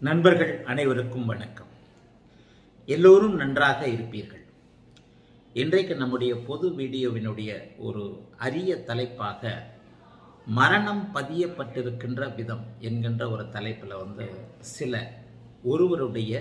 நண்பர்கள் அனைவருக்கும் வணக்கம் எல்லோரும் நன்றாக இருப்பீர்கள் இன்றைக்கு நம்முடைய பொது வீடியோவினுடைய ஒரு அரிய தலைப்பாக மரணம் பதியப்பட்டிருக்கின்ற விதம் என்கின்ற ஒரு தலைப்பில் வந்து சில ஒருவருடைய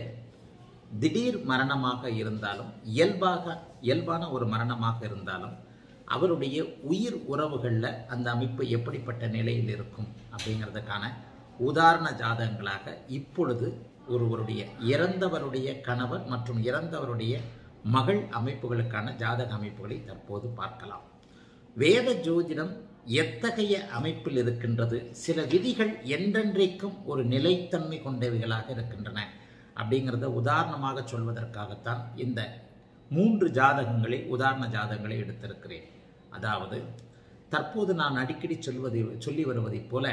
திடீர் மரணமாக இருந்தாலும் இயல்பாக இயல்பான ஒரு மரணமாக இருந்தாலும் அவருடைய உயிர் உறவுகளில் அந்த அமைப்பு எப்படிப்பட்ட நிலையில் இருக்கும் அப்படிங்கிறதுக்கான உதாரண ஜாதகங்களாக இப்பொழுது ஒருவருடைய இறந்தவருடைய கணவர் மற்றும் இறந்தவருடைய மகள் அமைப்புகளுக்கான ஜாதக அமைப்புகளை தற்போது பார்க்கலாம் வேத ஜோதிடம் எத்தகைய அமைப்பில் இருக்கின்றது சில விதிகள் என்றென்றைக்கும் ஒரு நிலைத்தன்மை கொண்டவைகளாக இருக்கின்றன அப்படிங்கிறத உதாரணமாக சொல்வதற்காகத்தான் இந்த மூன்று ஜாதகங்களை உதாரண ஜாதகங்களை எடுத்திருக்கிறேன் அதாவது தற்போது நான் அடிக்கடி சொல்வது சொல்லி வருவதைப் போல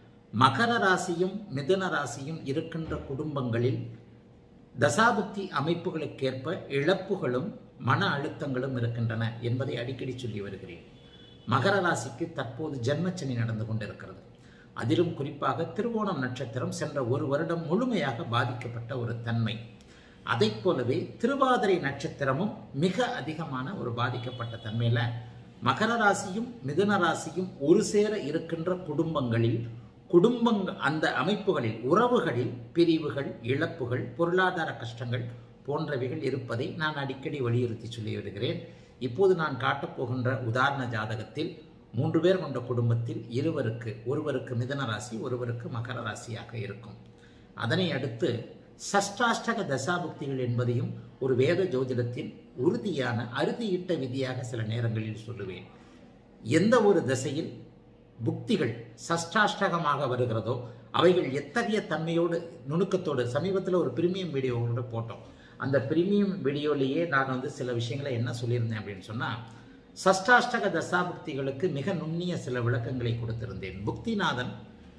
மகர ராசியும் மிதுன ராசியும் இருக்கின்ற குடும்பங்களில் தசாபுக்தி அமைப்புகளுக்கேற்ப இழப்புகளும் மன அழுத்தங்களும் இருக்கின்றன என்பதை அடிக்கடி சொல்லி வருகிறேன் மகர ராசிக்கு தற்போது ஜென்மச்சனி நடந்து கொண்டிருக்கிறது அதிலும் குறிப்பாக திருவோணம் நட்சத்திரம் சென்ற ஒரு வருடம் முழுமையாக பாதிக்கப்பட்ட ஒரு தன்மை அதைப் போலவே திருவாதிரை நட்சத்திரமும் மிக அதிகமான ஒரு பாதிக்கப்பட்ட தன்மையில் மகர ராசியும் மிதுன ராசியும் ஒரு சேர இருக்கின்ற குடும்பங்களில் குடும்பங்க அந்த அமைப்புகளில் உறவுகளில் பிரிவுகள் இழப்புகள் பொருளாதார கஷ்டங்கள் போன்றவைகள் இருப்பதை நான் அடிக்கடி வலியுறுத்தி சொல்லி வருகிறேன் இப்போது நான் காட்டப்போகின்ற உதாரண ஜாதகத்தில் மூன்று பேர் கொண்ட குடும்பத்தில் இருவருக்கு ஒருவருக்கு மிதன ராசி ஒருவருக்கு மகர ராசியாக இருக்கும் அதனை அடுத்து சஷ்டாஷ்டக தசாபுக்திகள் என்பதையும் ஒரு வேத ஜோதிடத்தின் உறுதியான அறுதியிட்ட விதியாக சில நேரங்களில் சொல்லுவேன் எந்த ஒரு திசையில் புக்திகள் சஷ்டாஷ்டகமாக வருகிறதோ அவைகள் எத்தகைய தன்மையோடு நுணுக்கத்தோடு சமீபத்தில் ஒரு பிரீமியம் வீடியோ கூட போட்டோம் அந்த பிரீமியம் வீடியோலேயே நான் வந்து சில விஷயங்களை என்ன சொல்லியிருந்தேன் அப்படின்னு சொன்னால் சஷ்டாஷ்டக தசாபுக்திகளுக்கு மிக நுண்ணிய சில விளக்கங்களை கொடுத்திருந்தேன் புக்திநாதன்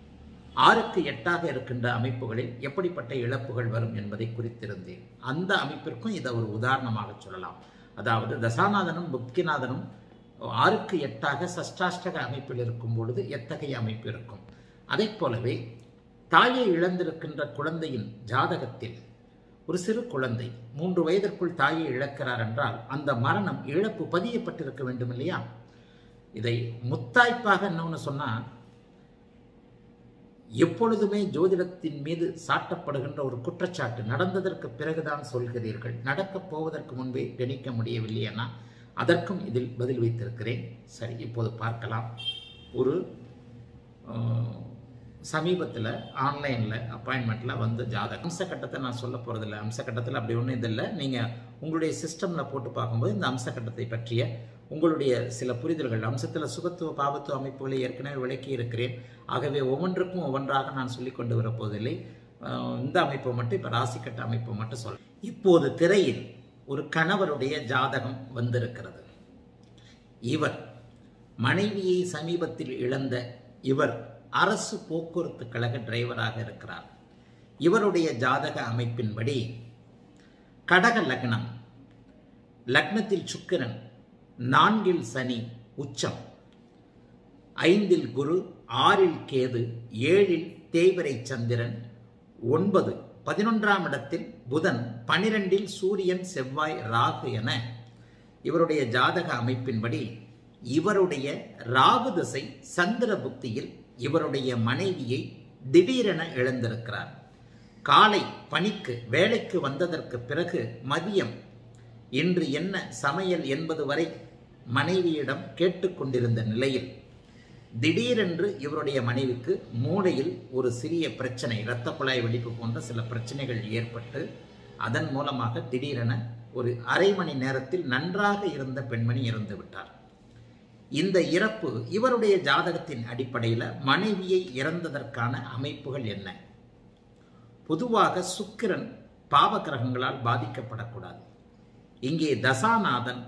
ஆறுக்கு எட்டாக இருக்கின்ற அமைப்புகளில் எப்படிப்பட்ட இழப்புகள் வரும் என்பதை குறித்திருந்தேன் அந்த அமைப்பிற்கும் இதை ஒரு உதாரணமாக சொல்லலாம் அதாவது தசாநாதனும் புக்திநாதனும் ஆறுக்கு எட்டாக சஷ்டாஷ்டக அமைப்பில் இருக்கும் பொழுது எத்தகைய அமைப்பு இருக்கும் அதை போலவே தாயை இழந்திருக்கின்ற குழந்தையின் ஜாதகத்தில் ஒரு சிறு குழந்தை மூன்று வயதிற்குள் தாயை இழக்கிறார் என்றால் அந்த மரணம் இழப்பு பதியப்பட்டிருக்க வேண்டும் இல்லையா இதை முத்தாய்ப்பாக என்னன்னு சொன்னால் எப்பொழுதுமே ஜோதிடத்தின் மீது சாட்டப்படுகின்ற ஒரு குற்றச்சாட்டு நடந்ததற்கு பிறகுதான் சொல்கிறீர்கள் நடக்கப் போவதற்கு முன்பே கணிக்க முடியவில்லையனா அதற்கும் இதில் பதில் வைத்திருக்கிறேன் சரி இப்போது பார்க்கலாம் ஒரு சமீபத்தில் ஆன்லைனில் அப்பாயின்மெண்ட்டில் வந்த ஜாதகம் அம்ச கட்டத்தை நான் சொல்ல போகிறதில்ல அம்ச கட்டத்தில் அப்படி ஒன்றும் இதில்லை நீங்கள் உங்களுடைய சிஸ்டமில் போட்டு பார்க்கும்போது இந்த அம்ச கட்டத்தை பற்றிய உங்களுடைய சில புரிதல்கள் அம்சத்தில் சுகத்துவ பாவத்துவ அமைப்புகளை ஏற்கனவே விளக்கி இருக்கிறேன் ஆகவே ஒவ்வொன்றுக்கும் ஒவ்வொன்றாக நான் சொல்லி கொண்டு வரப்போவதில்லை இந்த அமைப்பை மட்டும் இப்போ ராசிக்கட்ட அமைப்பை மட்டும் சொல்ல இப்போது திரையில் ஒரு கணவருடைய ஜாதகம் வந்திருக்கிறது இவர் மனைவியை சமீபத்தில் இழந்த இவர் அரசு போக்குவரத்து கழக டிரைவராக இருக்கிறார் இவருடைய ஜாதக அமைப்பின்படி கடக லக்னம் லக்னத்தில் சுக்கிரன் நான்கில் சனி உச்சம் ஐந்தில் குரு ஆறில் கேது ஏழில் தேய்வரை சந்திரன் ஒன்பது பதினொன்றாம் இடத்தில் புதன் பனிரெண்டில் சூரியன் செவ்வாய் ராகு என இவருடைய ஜாதக அமைப்பின்படி இவருடைய ராகு திசை சந்திர புக்தியில் இவருடைய மனைவியை திடீரென இழந்திருக்கிறார் காலை பணிக்கு வேலைக்கு வந்ததற்கு பிறகு மதியம் இன்று என்ன சமையல் என்பது வரை மனைவியிடம் கேட்டுக்கொண்டிருந்த நிலையில் திடீரென்று இவருடைய மனைவிக்கு மூளையில் ஒரு சிறிய பிரச்சனை இரத்த குழாய் வெடிப்பு போன்ற சில பிரச்சனைகள் ஏற்பட்டு அதன் மூலமாக திடீரென ஒரு அரை மணி நேரத்தில் நன்றாக இருந்த பெண்மணி இறந்து விட்டார் இந்த இறப்பு இவருடைய ஜாதகத்தின் அடிப்படையில் மனைவியை இறந்ததற்கான அமைப்புகள் என்ன பொதுவாக சுக்கிரன் பாவ கிரகங்களால் பாதிக்கப்படக்கூடாது இங்கே தசாநாதன்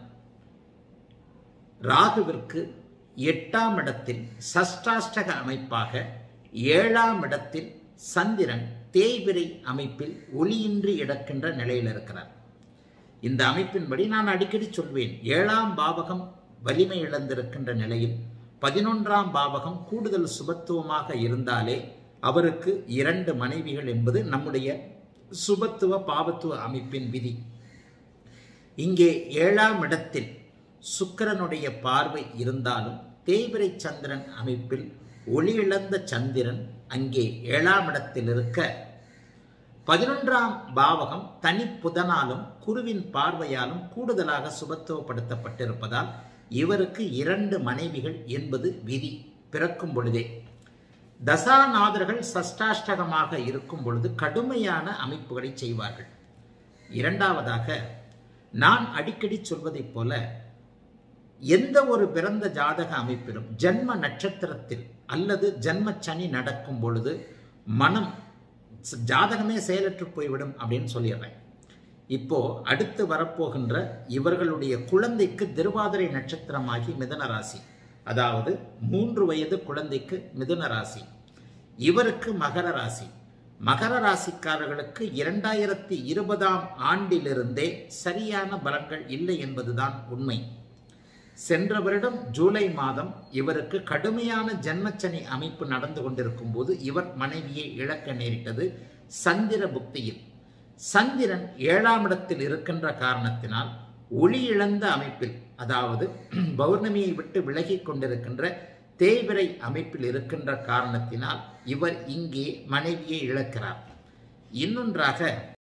ராகுவிற்கு எட்டாம் இடத்தில் சஷ்டாஷ்டக அமைப்பாக ஏழாம் இடத்தில் சந்திரன் தேய்பிரை அமைப்பில் ஒளியின்றி இடக்கின்ற நிலையில் இருக்கிறார் இந்த அமைப்பின்படி நான் அடிக்கடி சொல்வேன் ஏழாம் பாவகம் வலிமை இழந்திருக்கின்ற நிலையில் பதினொன்றாம் பாவகம் கூடுதல் சுபத்துவமாக இருந்தாலே அவருக்கு இரண்டு மனைவிகள் என்பது நம்முடைய சுபத்துவ பாவத்துவ அமைப்பின் விதி இங்கே ஏழாம் இடத்தில் சுக்கிரனுடைய பார்வை இருந்தாலும் தேய்பிரை சந்திரன் அமைப்பில் ஒளியிழந்த சந்திரன் அங்கே ஏழாம் இடத்தில் இருக்க பதினொன்றாம் பாவகம் தனி புதனாலும் குருவின் பார்வையாலும் கூடுதலாக சுபத்துவப்படுத்தப்பட்டிருப்பதால் இவருக்கு இரண்டு மனைவிகள் என்பது விதி பிறக்கும் பொழுதே தசாநாதர்கள் சஷ்டாஷ்டகமாக இருக்கும் பொழுது கடுமையான அமைப்புகளை செய்வார்கள் இரண்டாவதாக நான் அடிக்கடி சொல்வதைப் போல எந்த ஒரு பிறந்த ஜாதக அமைப்பிலும் ஜன்ம நட்சத்திரத்தில் அல்லது ஜன்ம சனி நடக்கும் பொழுது மனம் ஜாதகமே செயலற்று போய்விடும் அப்படின்னு சொல்லிடுறேன் இப்போ அடுத்து வரப்போகின்ற இவர்களுடைய குழந்தைக்கு திருவாதிரை நட்சத்திரமாகி மிதன ராசி அதாவது மூன்று வயது குழந்தைக்கு மிதுன ராசி இவருக்கு மகர ராசி மகர ராசிக்காரர்களுக்கு இரண்டாயிரத்தி இருபதாம் ஆண்டிலிருந்தே சரியான பலன்கள் இல்லை என்பதுதான் உண்மை சென்ற வருடம் ஜூலை மாதம் இவருக்கு கடுமையான ஜென்மச்சனி அமைப்பு நடந்து கொண்டிருக்கும் போது இவர் மனைவியை இழக்க நேரிட்டது சந்திர புக்தியில் சந்திரன் ஏழாம் இடத்தில் இருக்கின்ற காரணத்தினால் ஒளி இழந்த அமைப்பில் அதாவது பௌர்ணமியை விட்டு விலகி கொண்டிருக்கின்ற தேய்விரை அமைப்பில் இருக்கின்ற காரணத்தினால் இவர் இங்கே மனைவியை இழக்கிறார் இன்னொன்றாக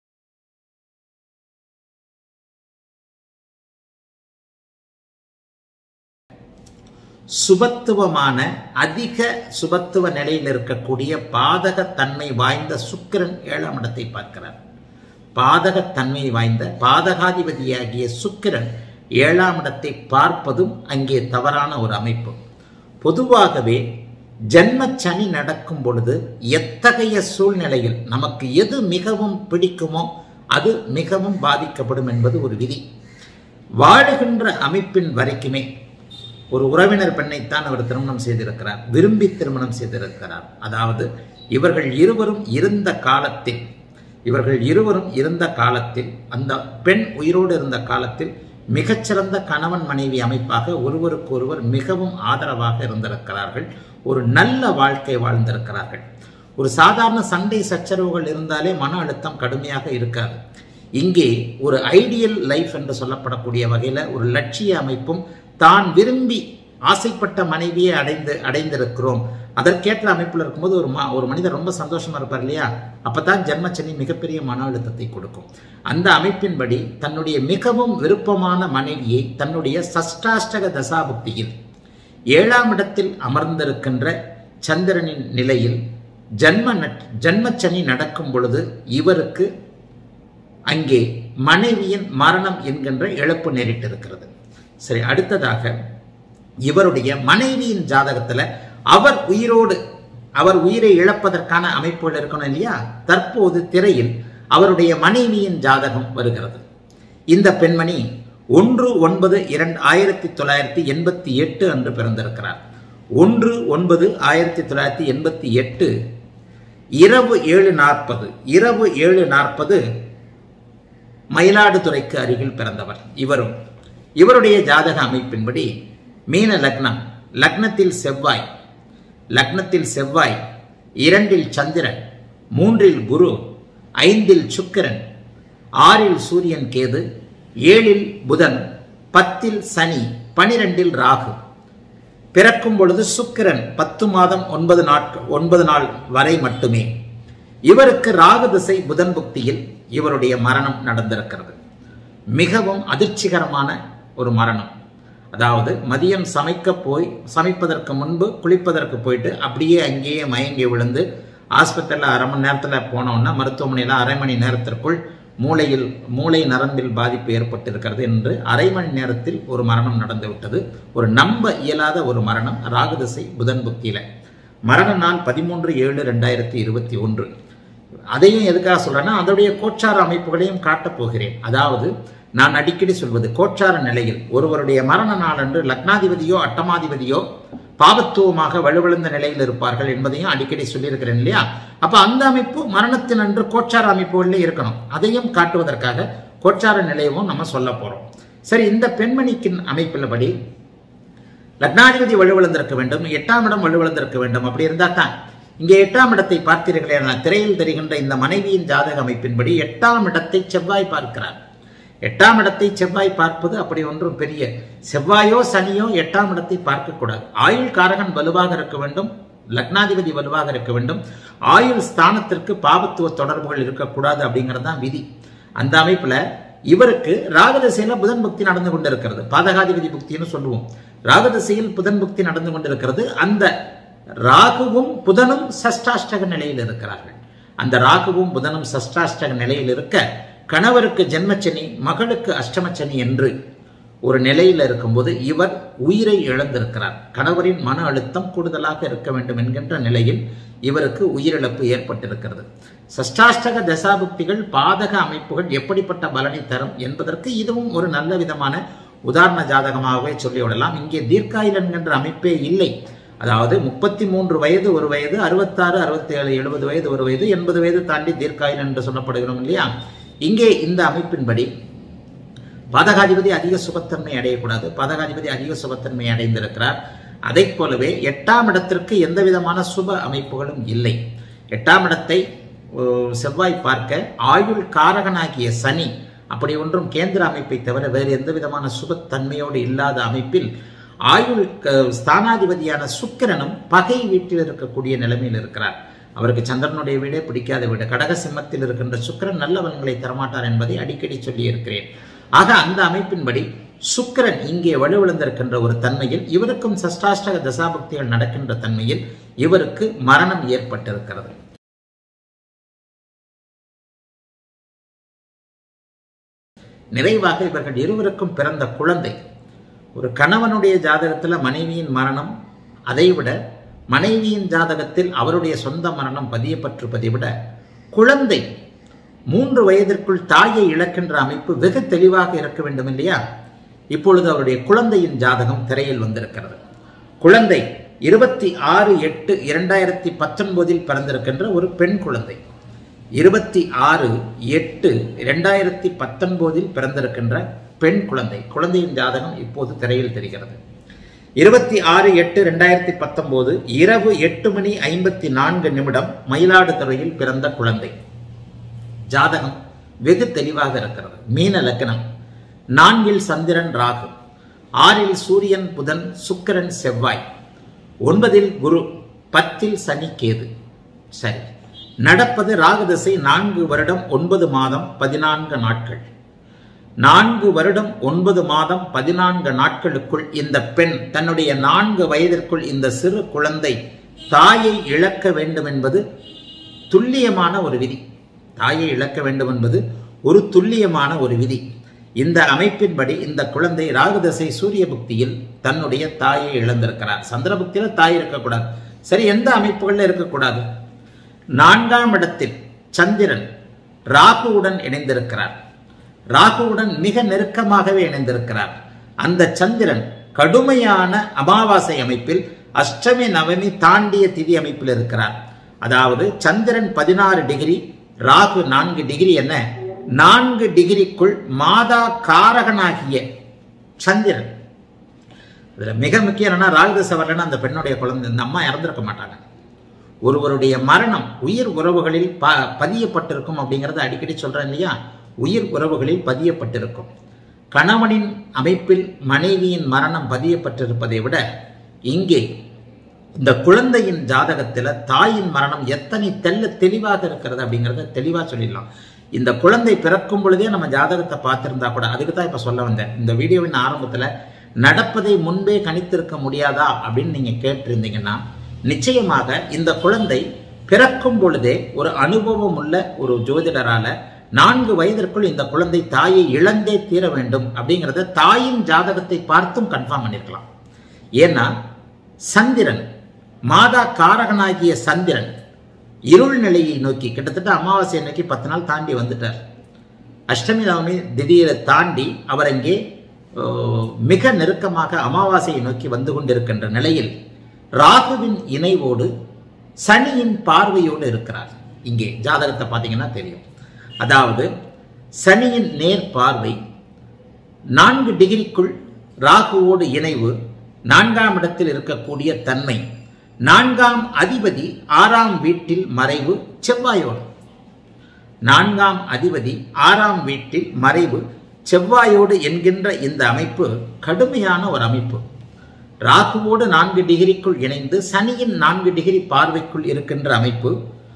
சுபத்துவமான அதிக சுபத்துவ நிலையில் இருக்கக்கூடிய பாதகத்தன்மை வாய்ந்த சுக்கிரன் ஏழாம் இடத்தை பார்க்கிறார் பாதகத்தன்மை வாய்ந்த பாதகாதிபதியாகிய சுக்கிரன் ஏழாம் இடத்தை பார்ப்பதும் அங்கே தவறான ஒரு அமைப்பு பொதுவாகவே ஜன்ம சனி நடக்கும் பொழுது எத்தகைய சூழ்நிலையில் நமக்கு எது மிகவும் பிடிக்குமோ அது மிகவும் பாதிக்கப்படும் என்பது ஒரு விதி வாழுகின்ற அமைப்பின் வரைக்குமே ஒரு உறவினர் பெண்ணைத்தான் அவர் திருமணம் செய்திருக்கிறார் விரும்பி திருமணம் செய்திருக்கிறார் அதாவது இவர்கள் இருவரும் இருந்த காலத்தில் இவர்கள் இருவரும் இருந்த காலத்தில் அந்த பெண் உயிரோடு இருந்த காலத்தில் மிகச்சிறந்த கணவன் மனைவி அமைப்பாக ஒருவருக்கு ஒருவர் மிகவும் ஆதரவாக இருந்திருக்கிறார்கள் ஒரு நல்ல வாழ்க்கை வாழ்ந்திருக்கிறார்கள் ஒரு சாதாரண சண்டை சச்சரவுகள் இருந்தாலே மன அழுத்தம் கடுமையாக இருக்காது இங்கே ஒரு ஐடியல் லைஃப் என்று சொல்லப்படக்கூடிய வகையில் ஒரு லட்சிய அமைப்பும் தான் விரும்பி ஆசைப்பட்ட மனைவியை அடைந்து அடைந்திருக்கிறோம் அதற்கேற்ற அமைப்பில் இருக்கும்போது ஒரு மா ஒரு மனிதர் ரொம்ப சந்தோஷமா இருப்பார் இல்லையா அப்பதான் ஜென்மச்சனி மிகப்பெரிய மன அழுத்தத்தை கொடுக்கும் அந்த அமைப்பின்படி தன்னுடைய மிகவும் விருப்பமான மனைவியை தன்னுடைய சஷ்டாஷ்டக தசாபுக்தியில் ஏழாம் இடத்தில் அமர்ந்திருக்கின்ற சந்திரனின் நிலையில் ஜன்ம நட் ஜன்மச்சனி நடக்கும் பொழுது இவருக்கு அங்கே மனைவியின் மரணம் என்கின்ற இழப்பு நேரிட்டிருக்கிறது சரி அடுத்ததாக இவருடைய மனைவியின் ஜாதகத்துல அவர் உயிரோடு அவர் உயிரை இழப்பதற்கான அமைப்புகள் இருக்கணும் இல்லையா தற்போது திரையில் அவருடைய மனைவியின் ஜாதகம் வருகிறது இந்த பெண்மணி ஒன்று ஒன்பது இரண்டு ஆயிரத்தி தொள்ளாயிரத்தி எண்பத்தி எட்டு அன்று பிறந்திருக்கிறார் ஒன்று ஒன்பது ஆயிரத்தி தொள்ளாயிரத்தி எண்பத்தி எட்டு இரவு ஏழு நாற்பது இரவு ஏழு நாற்பது மயிலாடுதுறைக்கு அருகில் பிறந்தவர் இவரும் இவருடைய ஜாதக அமைப்பின்படி மீன லக்னம் லக்னத்தில் செவ்வாய் லக்னத்தில் செவ்வாய் இரண்டில் சந்திரன் மூன்றில் குரு ஐந்தில் சுக்கிரன் ஆறில் சூரியன் கேது ஏழில் புதன் பத்தில் சனி பனிரெண்டில் ராகு பிறக்கும் பொழுது சுக்கிரன் பத்து மாதம் ஒன்பது நாட்கள் ஒன்பது நாள் வரை மட்டுமே இவருக்கு ராகு திசை புதன் புக்தியில் இவருடைய மரணம் நடந்திருக்கிறது மிகவும் அதிர்ச்சிகரமான ஒரு மரணம் அதாவது மதியம் சமைக்க போய் சமைப்பதற்கு முன்பு குளிப்பதற்கு போயிட்டு அப்படியே அங்கேயே மயங்கி விழுந்து ஆஸ்பத்திரியில் அரை மணி நேரத்தில் போனோன்னா மருத்துவமனையில் அரை மணி நேரத்திற்குள் மூளையில் மூளை நரம்பில் பாதிப்பு ஏற்பட்டிருக்கிறது என்று அரை மணி நேரத்தில் ஒரு மரணம் நடந்து விட்டது ஒரு நம்ப இயலாத ஒரு மரணம் ராகுதிசை புதன் புக்தியில மரண நாள் பதிமூன்று ஏழு ரெண்டாயிரத்தி இருபத்தி ஒன்று அதையும் எதுக்காக சொல்றேன்னா அதோடைய கோச்சார அமைப்புகளையும் காட்டப் போகிறேன் அதாவது நான் அடிக்கடி சொல்வது கோச்சார நிலையில் ஒருவருடைய மரண நாளன்று லக்னாதிபதியோ அட்டமாதிபதியோ பாவத்துவமாக வலுவிழந்த நிலையில் இருப்பார்கள் என்பதையும் அடிக்கடி சொல்லியிருக்கிறேன் இல்லையா அப்ப அந்த அமைப்பு மரணத்தின் அன்று கோச்சார அமைப்புகளில் இருக்கணும் அதையும் காட்டுவதற்காக கோச்சார நிலையமும் நம்ம சொல்ல போறோம் சரி இந்த பெண்மணிக்கின் அமைப்பில் படி லக்னாதிபதி வலுவிழந்திருக்க வேண்டும் எட்டாம் இடம் வலுவிழந்திருக்க வேண்டும் அப்படி இருந்தா தான் இங்கே எட்டாம் இடத்தை பார்த்தீர்களே திரையில் தெரிகின்ற இந்த மனைவியின் ஜாதக அமைப்பின்படி எட்டாம் இடத்தை செவ்வாய் பார்க்கிறார் எட்டாம் இடத்தை செவ்வாய் பார்ப்பது அப்படி ஒன்றும் பெரிய செவ்வாயோ சனியோ எட்டாம் இடத்தை பார்க்கக்கூடாது ஆயுள் காரகன் வலுவாக இருக்க வேண்டும் லக்னாதிபதி வலுவாக இருக்க வேண்டும் ஆயுள் ஸ்தானத்திற்கு பாபத்துவ தொடர்புகள் இருக்கக்கூடாது அப்படிங்கிறது தான் விதி அந்த அமைப்புல இவருக்கு ராகதசையில புதன் புக்தி நடந்து கொண்டிருக்கிறது பாதகாதிபதி புக்தின்னு சொல்லுவோம் ராகதசையில் புதன் புக்தி நடந்து கொண்டிருக்கிறது அந்த ராகுவும் புதனும் சஷ்டாஷ்டக நிலையில் இருக்கிறார்கள் அந்த ராகுவும் புதனும் சஷ்டாஷ்டக நிலையில் இருக்க கணவருக்கு ஜென்மச்சனி மகளுக்கு அஷ்டமச்சனி என்று ஒரு நிலையில் இருக்கும்போது இவர் உயிரை இழந்திருக்கிறார் கணவரின் மன அழுத்தம் கூடுதலாக இருக்க வேண்டும் என்கின்ற நிலையில் இவருக்கு உயிரிழப்பு ஏற்பட்டிருக்கிறது சஷ்டாஷ்டக தசாபுக்திகள் பாதக அமைப்புகள் எப்படிப்பட்ட பலனை தரும் என்பதற்கு இதுவும் ஒரு நல்ல விதமான உதாரண ஜாதகமாகவே சொல்லிவிடலாம் இங்கே தீர்க்காயுள் என்கின்ற அமைப்பே இல்லை அதாவது முப்பத்தி மூன்று வயது ஒரு வயது அறுபத்தாறு அறுபத்தி ஏழு எழுபது வயது ஒரு வயது எண்பது வயது தாண்டி தீர்க்காயுள் என்று சொல்லப்படுகிறோம் இல்லையா இங்கே இந்த அமைப்பின்படி பாதகாதிபதி அதிக சுபத்தன்மை அடையக்கூடாது பாதகாதிபதி அதிக சுபத்தன்மை அடைந்திருக்கிறார் அதை போலவே எட்டாம் இடத்திற்கு எந்த விதமான சுப அமைப்புகளும் இல்லை எட்டாம் இடத்தை செவ்வாய் பார்க்க ஆயுள் காரகனாகிய சனி அப்படி ஒன்றும் கேந்திர அமைப்பை தவிர வேறு எந்த விதமான சுபத்தன்மையோடு இல்லாத அமைப்பில் ஆயுள் ஸ்தானாதிபதியான சுக்கிரனும் பகை வீட்டில் இருக்கக்கூடிய நிலைமையில் இருக்கிறார் அவருக்கு சந்திரனுடைய வீடே பிடிக்காத வீடு கடக சிம்மத்தில் இருக்கின்ற சுக்கிரன் நல்ல பலன்களை தரமாட்டார் என்பதை அடிக்கடி சொல்லி இருக்கிறேன் ஆக அந்த அமைப்பின்படி சுக்கிரன் இங்கே வலுவிழந்திருக்கின்ற ஒரு தன்மையில் இவருக்கும் சஷ்டாஷ்டக தசாபக்திகள் நடக்கின்ற தன்மையில் இவருக்கு மரணம் ஏற்பட்டிருக்கிறது நிறைவாக இவர்கள் இருவருக்கும் பிறந்த குழந்தை ஒரு கணவனுடைய ஜாதகத்தில் மனைவியின் மரணம் அதைவிட மனைவியின் ஜாதகத்தில் அவருடைய சொந்த மரணம் பதியப்பட்டிருப்பதை விட குழந்தை மூன்று வயதிற்குள் தாயை இழக்கின்ற அமைப்பு வெகு தெளிவாக இருக்க வேண்டும் இல்லையா இப்பொழுது அவருடைய குழந்தையின் ஜாதகம் திரையில் வந்திருக்கிறது குழந்தை இருபத்தி ஆறு எட்டு இரண்டாயிரத்தி பத்தொன்பதில் பிறந்திருக்கின்ற ஒரு பெண் குழந்தை இருபத்தி ஆறு எட்டு இரண்டாயிரத்தி பத்தொன்பதில் பிறந்திருக்கின்ற பெண் குழந்தை குழந்தையின் ஜாதகம் இப்போது திரையில் தெரிகிறது இருபத்தி ஆறு எட்டு ரெண்டாயிரத்தி பத்தொன்பது இரவு எட்டு மணி ஐம்பத்தி நான்கு நிமிடம் மயிலாடுதுறையில் பிறந்த குழந்தை ஜாதகம் வெகு தெளிவாக இருக்கிறது மீன லக்னம் நான்கில் சந்திரன் ராகு ஆறில் சூரியன் புதன் சுக்கிரன் செவ்வாய் ஒன்பதில் குரு பத்தில் சனி கேது சரி நடப்பது ராகுதசை நான்கு வருடம் ஒன்பது மாதம் பதினான்கு நாட்கள் நான்கு வருடம் ஒன்பது மாதம் பதினான்கு நாட்களுக்குள் இந்த பெண் தன்னுடைய நான்கு வயதிற்குள் இந்த சிறு குழந்தை தாயை இழக்க வேண்டும் என்பது துல்லியமான ஒரு விதி தாயை இழக்க வேண்டும் என்பது ஒரு துல்லியமான ஒரு விதி இந்த அமைப்பின்படி இந்த குழந்தை ராகுதசை சூரிய புக்தியில் தன்னுடைய தாயை இழந்திருக்கிறார் சந்திர புக்தியில தாய் இருக்கக்கூடாது சரி எந்த அமைப்புகள்ல இருக்கக்கூடாது நான்காம் இடத்தில் சந்திரன் ராகுவுடன் இணைந்திருக்கிறார் ராகுவுடன் மிக நெருக்கமாகவே இணைந்திருக்கிறார் அந்த சந்திரன் கடுமையான அமாவாசை அமைப்பில் அஷ்டமி நவமி தாண்டிய திதி அமைப்பில் இருக்கிறார் அதாவது சந்திரன் பதினாறு டிகிரி ராகு நான்கு டிகிரி என்ன நான்கு டிகிரிக்குள் மாதா காரகனாகிய சந்திரன் இதுல மிக முக்கியம் என்னன்னா ராகுதசை வரலன்னா அந்த பெண்ணுடைய குழந்தை இந்த அம்மா இறந்திருக்க மாட்டாங்க ஒருவருடைய மரணம் உயிர் உறவுகளில் ப பதியப்பட்டிருக்கும் அப்படிங்கிறத அடிக்கடி சொல்றேன் இல்லையா உயிர் உறவுகளில் பதியப்பட்டிருக்கும் கணவனின் அமைப்பில் மனைவியின் மரணம் பதியப்பட்டிருப்பதை விட இங்கே இந்த குழந்தையின் ஜாதகத்தில் தாயின் மரணம் எத்தனை தெல்ல தெளிவாக இருக்கிறது அப்படிங்கிறத தெளிவாக சொல்லிடலாம் இந்த குழந்தை பிறக்கும் பொழுதே நம்ம ஜாதகத்தை பார்த்துருந்தா கூட அதுக்கு தான் இப்போ சொல்ல வந்தேன் இந்த வீடியோவின் ஆரம்பத்தில் நடப்பதை முன்பே கணித்திருக்க முடியாதா அப்படின்னு நீங்கள் கேட்டிருந்தீங்கன்னா நிச்சயமாக இந்த குழந்தை பிறக்கும் பொழுதே ஒரு அனுபவம் உள்ள ஒரு ஜோதிடரால நான்கு வயதிற்குள் இந்த குழந்தை தாயை இழந்தே தீர வேண்டும் அப்படிங்கிறத தாயின் ஜாதகத்தை பார்த்தும் கன்ஃபார்ம் பண்ணிருக்கலாம் ஏன்னா சந்திரன் மாதா காரகனாகிய சந்திரன் இருள் நிலையை நோக்கி கிட்டத்தட்ட அமாவாசை நோக்கி பத்து நாள் தாண்டி வந்துட்டார் அஷ்டமி நவமி திடீரை தாண்டி அவர் அங்கே மிக நெருக்கமாக அமாவாசையை நோக்கி வந்து கொண்டிருக்கின்ற நிலையில் ராகுவின் இணைவோடு சனியின் பார்வையோடு இருக்கிறார் இங்கே ஜாதகத்தை பார்த்தீங்கன்னா தெரியும் அதாவது சனியின் நேர் பார்வை நான்கு டிகிரிக்குள் ராகுவோடு இணைவு நான்காம் இடத்தில் இருக்கக்கூடிய தன்மை நான்காம் அதிபதி ஆறாம் வீட்டில் மறைவு செவ்வாயோடு நான்காம் அதிபதி ஆறாம் வீட்டில் மறைவு செவ்வாயோடு என்கின்ற இந்த அமைப்பு கடுமையான ஒரு அமைப்பு ராகுவோடு நான்கு டிகிரிக்குள் இணைந்து சனியின் நான்கு டிகிரி பார்வைக்குள் இருக்கின்ற அமைப்பு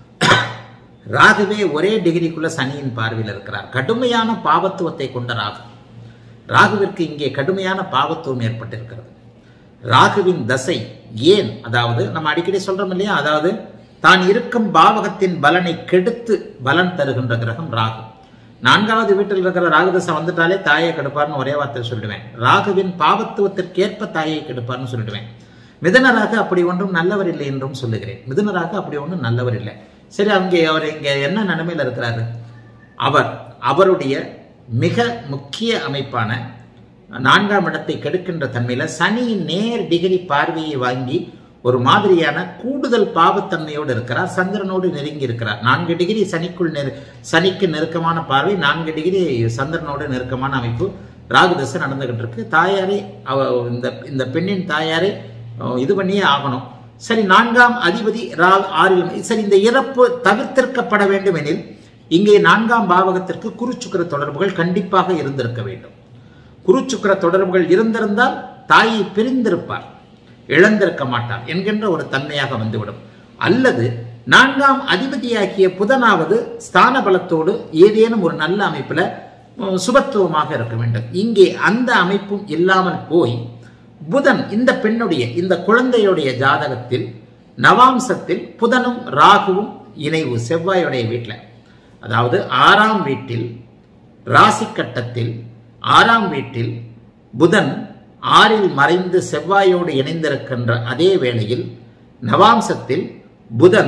ராகுவே ஒரே டிகிரிக்குள்ள சனியின் பார்வையில் இருக்கிறார் கடுமையான பாவத்துவத்தை கொண்ட ராகு ராகுவிற்கு இங்கே கடுமையான பாவத்துவம் ஏற்பட்டிருக்கிறது ராகுவின் தசை ஏன் அதாவது நம்ம அடிக்கடி சொல்றோம் இல்லையா அதாவது தான் இருக்கும் பாவகத்தின் பலனை கெடுத்து பலன் தருகின்ற கிரகம் ராகு நான்காவது வீட்டில் இருக்கிற ராகுதசை வந்துட்டாலே தாயை கெடுப்பார்னு ஒரே வார்த்தை சொல்லிடுவேன் ராகுவின் பாவத்துவத்திற்கேற்ப தாயை கெடுப்பார்னு சொல்லிடுவேன் மிதனராக அப்படி ஒன்றும் நல்லவர் இல்லை என்றும் சொல்லுகிறேன் மிதனராக அப்படி ஒன்றும் நல்லவர் இல்லை சரி அங்கே அவர் இங்க என்ன நிலைமையில இருக்கிறாரு அவர் அவருடைய மிக முக்கிய அமைப்பான நான்காம் இடத்தை கெடுக்கின்ற தன்மையில சனியின் நேர் டிகிரி பார்வையை வாங்கி ஒரு மாதிரியான கூடுதல் பாவத்தன்மையோடு இருக்கிறார் சந்திரனோடு நெருங்கி இருக்கிறார் நான்கு டிகிரி சனிக்குள் நெரு சனிக்கு நெருக்கமான பார்வை நான்கு டிகிரி சந்திரனோடு நெருக்கமான அமைப்பு ராகு தசை நடந்துகிட்டு இருக்கு தாயாரை அவ இந்த இந்த பெண்ணின் தாயாரை அஹ், இது பண்ணியே ஆகணும் சரி நான்காம் அதிபதி ரா ஆறில் சரி இந்த இறப்பு தவிர்த்திருக்கப்பட வேண்டும் எனில் இங்கே நான்காம் பாவகத்திற்கு குருச்சுக்கிர தொடர்புகள் கண்டிப்பாக இருந்திருக்க வேண்டும் குருச்சுக்கிர தொடர்புகள் இருந்திருந்தால் தாயை பிரிந்திருப்பார் இழந்திருக்க மாட்டார் என்கின்ற ஒரு தன்மையாக வந்துவிடும் அல்லது நான்காம் அதிபதியாகிய புதனாவது ஸ்தான பலத்தோடு ஏதேனும் ஒரு நல்ல அமைப்புல உம், சுபத்துவமாக இருக்க வேண்டும் இங்கே அந்த அமைப்பும் இல்லாமல் போய் புதன் இந்த பெண்ணுடைய இந்த குழந்தையுடைய ஜாதகத்தில் நவாம்சத்தில் புதனும் ராகுவும் இணைவு செவ்வாயுடைய வீட்டில் அதாவது ஆறாம் வீட்டில் ராசி கட்டத்தில் ஆறாம் வீட்டில் புதன் ஆறில் மறைந்து செவ்வாயோடு இணைந்திருக்கின்ற அதே வேளையில் நவாம்சத்தில் புதன்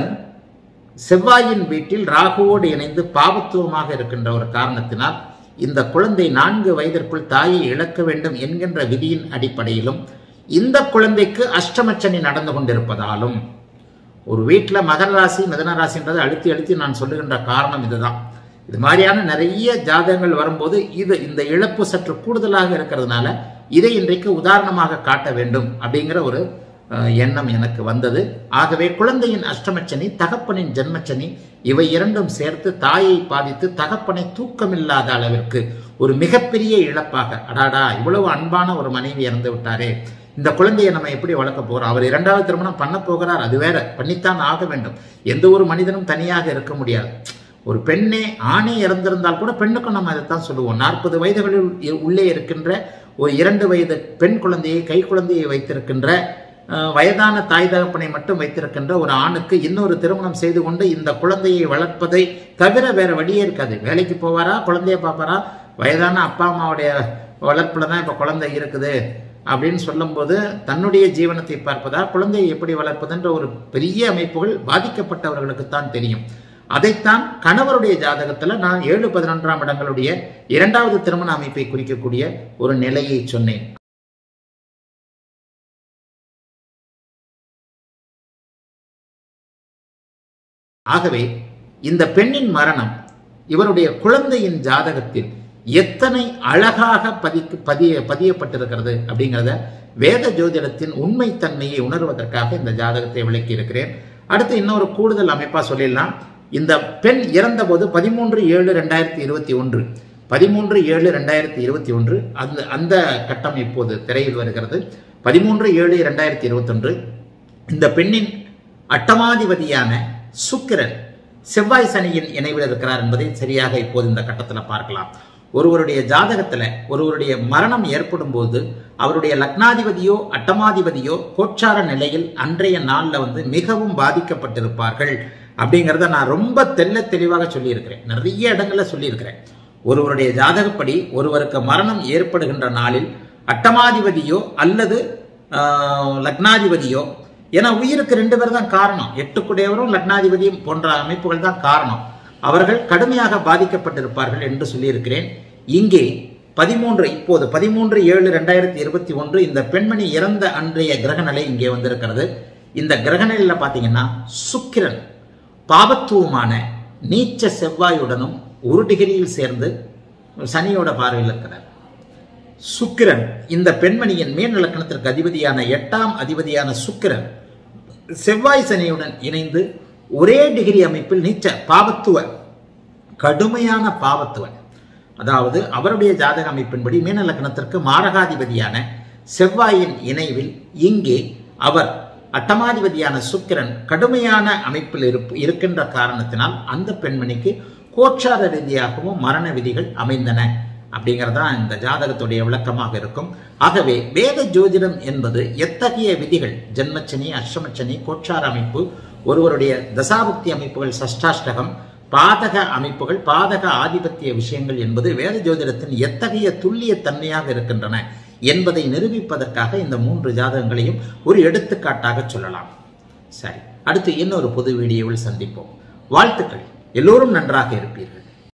செவ்வாயின் வீட்டில் ராகுவோடு இணைந்து பாவத்துவமாக இருக்கின்ற ஒரு காரணத்தினால் இந்த குழந்தை நான்கு வயதிற்குள் தாயை இழக்க வேண்டும் என்கின்ற விதியின் அடிப்படையிலும் இந்த குழந்தைக்கு அஷ்டமச்சனி நடந்து கொண்டிருப்பதாலும் ஒரு வீட்டில் மகர ராசி மிதன ராசின்றது அழுத்தி அழுத்தி நான் சொல்லுகின்ற காரணம் இதுதான் இது மாதிரியான நிறைய ஜாதகங்கள் வரும்போது இது இந்த இழப்பு சற்று கூடுதலாக இருக்கிறதுனால இதை இன்றைக்கு உதாரணமாக காட்ட வேண்டும் அப்படிங்கிற ஒரு அஹ், எண்ணம் எனக்கு வந்தது ஆகவே குழந்தையின் அஷ்டமச்சனி தகப்பனின் ஜென்மச்சனி இவை இரண்டும் சேர்த்து தாயை பாதித்து தகப்பனை தூக்கமில்லாத அளவிற்கு ஒரு மிகப்பெரிய இழப்பாக அடாடா இவ்வளவு அன்பான ஒரு மனைவி இறந்து விட்டாரே இந்த குழந்தையை நம்ம எப்படி வளர்க்க போறோம் அவர் இரண்டாவது திருமணம் பண்ண போகிறார் அது வேற பண்ணித்தான் ஆக வேண்டும் எந்த ஒரு மனிதனும் தனியாக இருக்க முடியாது ஒரு பெண்ணே ஆணே இறந்திருந்தால் கூட பெண்ணுக்கும் நம்ம அதைத்தான் சொல்லுவோம் நாற்பது வயதுகளில் இ- உள்ளே இருக்கின்ற ஒரு இரண்டு வயது பெண் குழந்தையை கை குழந்தையை வைத்திருக்கின்ற அஹ், வயதான தாய் தகப்பனை மட்டும் வைத்திருக்கின்ற ஒரு ஆணுக்கு இன்னொரு திருமணம் செய்து கொண்டு இந்த குழந்தையை வளர்ப்பதை தவிர வேற வழியே இருக்காது வேலைக்கு போவாரா குழந்தைய பார்ப்பாரா வயதான அப்பா அம்மாவுடைய வளர்ப்புல தான் இப்ப குழந்தை இருக்குது அப்படின்னு சொல்லும்போது தன்னுடைய ஜீவனத்தை பார்ப்பதா குழந்தையை எப்படி வளர்ப்பதுன்ற ஒரு பெரிய அமைப்புகள் பாதிக்கப்பட்டவர்களுக்குத்தான் தெரியும் அதைத்தான் கணவருடைய ஜாதகத்துல நான் ஏழு பதினொன்றாம் இடங்களுடைய இரண்டாவது திருமண அமைப்பை குறிக்கக்கூடிய ஒரு நிலையை சொன்னேன் ஆகவே இந்த பெண்ணின் மரணம் இவருடைய குழந்தையின் ஜாதகத்தில் எத்தனை அழகாக பதிக்கு பதிய பதியப்பட்டிருக்கிறது அப்படிங்கிறத வேத ஜோதிடத்தின் உண்மைத்தன்மையை உணர்வதற்காக இந்த ஜாதகத்தை விளக்கி இருக்கிறேன் அடுத்து இன்னொரு கூடுதல் அமைப்பா சொல்லிடலாம் இந்த பெண் இறந்தபோது பதிமூன்று ஏழு ரெண்டாயிரத்தி இருபத்தி ஒன்று பதிமூன்று ஏழு ரெண்டாயிரத்தி இருபத்தி ஒன்று அந்த அந்த கட்டம் இப்போது திரையில் வருகிறது பதிமூன்று ஏழு ரெண்டாயிரத்தி இருபத்தொன்று இந்த பெண்ணின் அட்டமாதிபதியான சுக்கிரன் செவ்வாய் சனியின் இணைவில் இருக்கிறார் என்பதை சரியாக இப்போது இந்த கட்டத்தில் பார்க்கலாம் ஒருவருடைய ஜாதகத்துல ஒருவருடைய மரணம் ஏற்படும் போது அவருடைய லக்னாதிபதியோ அட்டமாதிபதியோ கோச்சார நிலையில் அன்றைய நாள்ல வந்து மிகவும் பாதிக்கப்பட்டிருப்பார்கள் அப்படிங்கிறத நான் ரொம்ப தெல்ல தெளிவாக சொல்லியிருக்கிறேன் நிறைய இடங்கள்ல சொல்லியிருக்கிறேன் ஒருவருடைய ஜாதகப்படி ஒருவருக்கு மரணம் ஏற்படுகின்ற நாளில் அட்டமாதிபதியோ அல்லது ஆஹ், லக்னாதிபதியோ ஏன்னா உயிருக்கு ரெண்டு பேர் தான் காரணம் எட்டுக்குடையவரும் லக்னாதிபதியும் போன்ற அமைப்புகள் தான் காரணம் அவர்கள் கடுமையாக பாதிக்கப்பட்டிருப்பார்கள் என்று சொல்லியிருக்கிறேன் இங்கே பதிமூன்று இப்போது பதிமூன்று ஏழு ரெண்டாயிரத்தி இருபத்தி ஒன்று இந்த பெண்மணி இறந்த அன்றைய கிரகநிலை இங்கே வந்திருக்கிறது இந்த கிரகநிலையில பார்த்தீங்கன்னா சுக்கிரன் பாபத்துவமான நீச்ச செவ்வாயுடனும் ஒரு டிகிரியில் சேர்ந்து சனியோட பார்வையில் இருக்கிறார் சுக்கிரன் இந்த பெண்மணியின் மீன் இலக்கணத்திற்கு அதிபதியான எட்டாம் அதிபதியான சுக்கிரன் செவ்வாய் சனியுடன் இணைந்து ஒரே டிகிரி அமைப்பில் நீச்ச பாவத்துவ கடுமையான பாவத்துவ அதாவது அவருடைய ஜாதக அமைப்பின்படி மீன லக்னத்திற்கு மாரகாதிபதியான செவ்வாயின் இணைவில் இங்கே அவர் அட்டமாதிபதியான சுக்கிரன் கடுமையான அமைப்பில் இருப்பு இருக்கின்ற காரணத்தினால் அந்த பெண்மணிக்கு கோச்சார ரீதியாகவும் மரண விதிகள் அமைந்தன அப்படிங்கிறதா இந்த ஜாதகத்துடைய விளக்கமாக இருக்கும் ஆகவே வேத ஜோதிடம் என்பது எத்தகைய விதிகள் ஜென்மச்சனி அஷ்டமச்சனி கோச்சார அமைப்பு ஒருவருடைய தசாபுக்தி அமைப்புகள் சஷ்டாஷ்டகம் பாதக அமைப்புகள் பாதக ஆதிபத்திய விஷயங்கள் என்பது வேத ஜோதிடத்தின் எத்தகைய துல்லிய தன்மையாக இருக்கின்றன என்பதை நிரூபிப்பதற்காக இந்த மூன்று ஜாதகங்களையும் ஒரு எடுத்துக்காட்டாக சொல்லலாம் சரி அடுத்து இன்னொரு பொது வீடியோவில் சந்திப்போம் வாழ்த்துக்கள் எல்லோரும் நன்றாக இருப்பீர்கள்